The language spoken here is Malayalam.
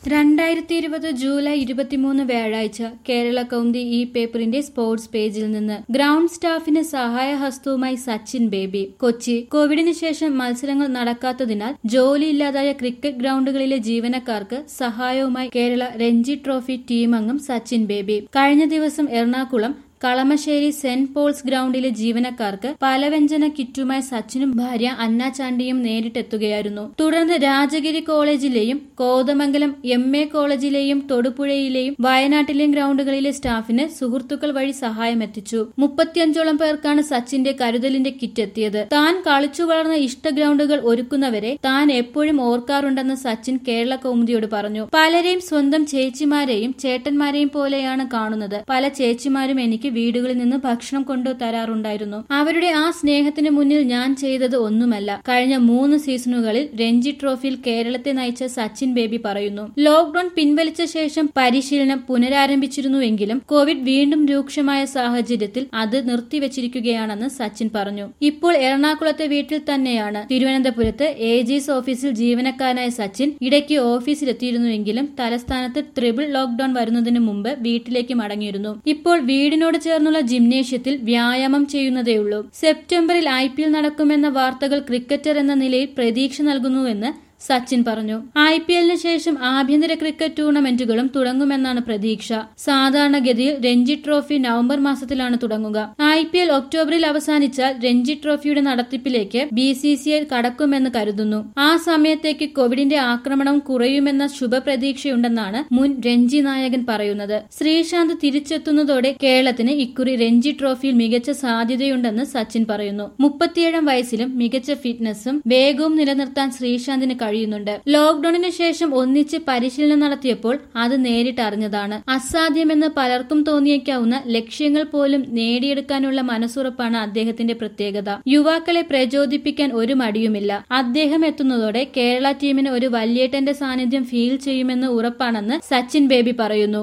രണ്ടായിരത്തി ഇരുപത് ജൂലൈ ഇരുപത്തിമൂന്ന് വ്യാഴാഴ്ച കേരള കൗമുദി ഈ പേപ്പറിന്റെ സ്പോർട്സ് പേജിൽ നിന്ന് ഗ്രൗണ്ട് സ്റ്റാഫിന് സഹായഹസ്തവുമായി സച്ചിൻ ബേബി കൊച്ചി കോവിഡിന് ശേഷം മത്സരങ്ങൾ നടക്കാത്തതിനാൽ ജോലിയില്ലാതായ ക്രിക്കറ്റ് ഗ്രൗണ്ടുകളിലെ ജീവനക്കാർക്ക് സഹായവുമായി കേരള രഞ്ജി ട്രോഫി ടീമംഗം സച്ചിൻ ബേബി കഴിഞ്ഞ ദിവസം എറണാകുളം കളമശ്ശേരി സെന്റ് പോൾസ് ഗ്രൗണ്ടിലെ ജീവനക്കാർക്ക് പലവ്യഞ്ജന കിറ്റുമായി സച്ചിനും ഭാര്യ അന്ന ചാണ്ടിയും നേരിട്ടെത്തുകയായിരുന്നു തുടർന്ന് രാജഗിരി കോളേജിലെയും കോതമംഗലം എം എ കോളേജിലെയും തൊടുപുഴയിലെയും വയനാട്ടിലെയും ഗ്രൗണ്ടുകളിലെ സ്റ്റാഫിന് സുഹൃത്തുക്കൾ വഴി സഹായമെത്തിച്ചു മുപ്പത്തിയഞ്ചോളം പേർക്കാണ് സച്ചിന്റെ കരുതലിന്റെ കിറ്റ് എത്തിയത് താൻ കളിച്ചു വളർന്ന ഇഷ്ട ഗ്രൗണ്ടുകൾ ഒരുക്കുന്നവരെ താൻ എപ്പോഴും ഓർക്കാറുണ്ടെന്ന് സച്ചിൻ കേരള കൗമുദിയോട് പറഞ്ഞു പലരെയും സ്വന്തം ചേച്ചിമാരെയും ചേട്ടന്മാരെയും പോലെയാണ് കാണുന്നത് പല ചേച്ചിമാരും എനിക്ക് വീടുകളിൽ നിന്ന് ഭക്ഷണം കൊണ്ടു തരാറുണ്ടായിരുന്നു അവരുടെ ആ സ്നേഹത്തിന് മുന്നിൽ ഞാൻ ചെയ്തത് ഒന്നുമല്ല കഴിഞ്ഞ മൂന്ന് സീസണുകളിൽ രഞ്ജി ട്രോഫിയിൽ കേരളത്തെ നയിച്ച സച്ചിൻ ബേബി പറയുന്നു ലോക്ഡൌൺ പിൻവലിച്ച ശേഷം പരിശീലനം പുനരാരംഭിച്ചിരുന്നുവെങ്കിലും കോവിഡ് വീണ്ടും രൂക്ഷമായ സാഹചര്യത്തിൽ അത് നിർത്തിവച്ചിരിക്കുകയാണെന്ന് സച്ചിൻ പറഞ്ഞു ഇപ്പോൾ എറണാകുളത്തെ വീട്ടിൽ തന്നെയാണ് തിരുവനന്തപുരത്ത് എ ജിസ് ഓഫീസിൽ ജീവനക്കാരനായ സച്ചിൻ ഇടയ്ക്ക് ഓഫീസിലെത്തിയിരുന്നുവെങ്കിലും തലസ്ഥാനത്ത് ട്രിപ്പിൾ ലോക്ഡൌൺ വരുന്നതിന് മുമ്പ് വീട്ടിലേക്ക് മടങ്ങിയിരുന്നു ഇപ്പോൾ വീടിനോട് ചേർന്നുള്ള ജിംനേഷ്യത്തിൽ വ്യായാമം ചെയ്യുന്നതേയുള്ളൂ സെപ്റ്റംബറിൽ ഐ പി എൽ നടക്കുമെന്ന വാർത്തകൾ ക്രിക്കറ്റർ എന്ന നിലയിൽ പ്രതീക്ഷ നൽകുന്നുവെന്ന് സച്ചിൻ പറഞ്ഞു ഐ പി എല്ലിന് ശേഷം ആഭ്യന്തര ക്രിക്കറ്റ് ടൂർണമെന്റുകളും തുടങ്ങുമെന്നാണ് പ്രതീക്ഷ സാധാരണഗതിയിൽ രഞ്ജി ട്രോഫി നവംബർ മാസത്തിലാണ് തുടങ്ങുക ഐ പി എൽ ഒക്ടോബറിൽ അവസാനിച്ചാൽ രഞ്ജി ട്രോഫിയുടെ നടത്തിപ്പിലേക്ക് ബി സി സി ഐ കടക്കുമെന്ന് കരുതുന്നു ആ സമയത്തേക്ക് കോവിഡിന്റെ ആക്രമണം കുറയുമെന്ന ശുഭപ്രതീക്ഷയുണ്ടെന്നാണ് മുൻ രഞ്ജി നായകൻ പറയുന്നത് ശ്രീശാന്ത് തിരിച്ചെത്തുന്നതോടെ കേരളത്തിന് ഇക്കുറി രഞ്ജി ട്രോഫിയിൽ മികച്ച സാധ്യതയുണ്ടെന്ന് സച്ചിൻ പറയുന്നു മുപ്പത്തിയേഴാം വയസ്സിലും മികച്ച ഫിറ്റ്നസും വേഗവും നിലനിർത്താൻ ശ്രീശാന്തിന് കഴിയുന്നുണ്ട് ലോക്ഡൌണിന് ശേഷം ഒന്നിച്ച് പരിശീലനം നടത്തിയപ്പോൾ അത് നേരിട്ടറിഞ്ഞതാണ് അസാധ്യമെന്ന് പലർക്കും തോന്നിയേക്കാവുന്ന ലക്ഷ്യങ്ങൾ പോലും നേടിയെടുക്കാനുള്ള മനസ്സുറപ്പാണ് അദ്ദേഹത്തിന്റെ പ്രത്യേകത യുവാക്കളെ പ്രചോദിപ്പിക്കാൻ ഒരു മടിയുമില്ല അദ്ദേഹം എത്തുന്നതോടെ കേരള ടീമിന് ഒരു വല്യേട്ടന്റെ സാന്നിധ്യം ഫീൽ ചെയ്യുമെന്ന് ഉറപ്പാണെന്ന് സച്ചിൻ ബേബി പറയുന്നു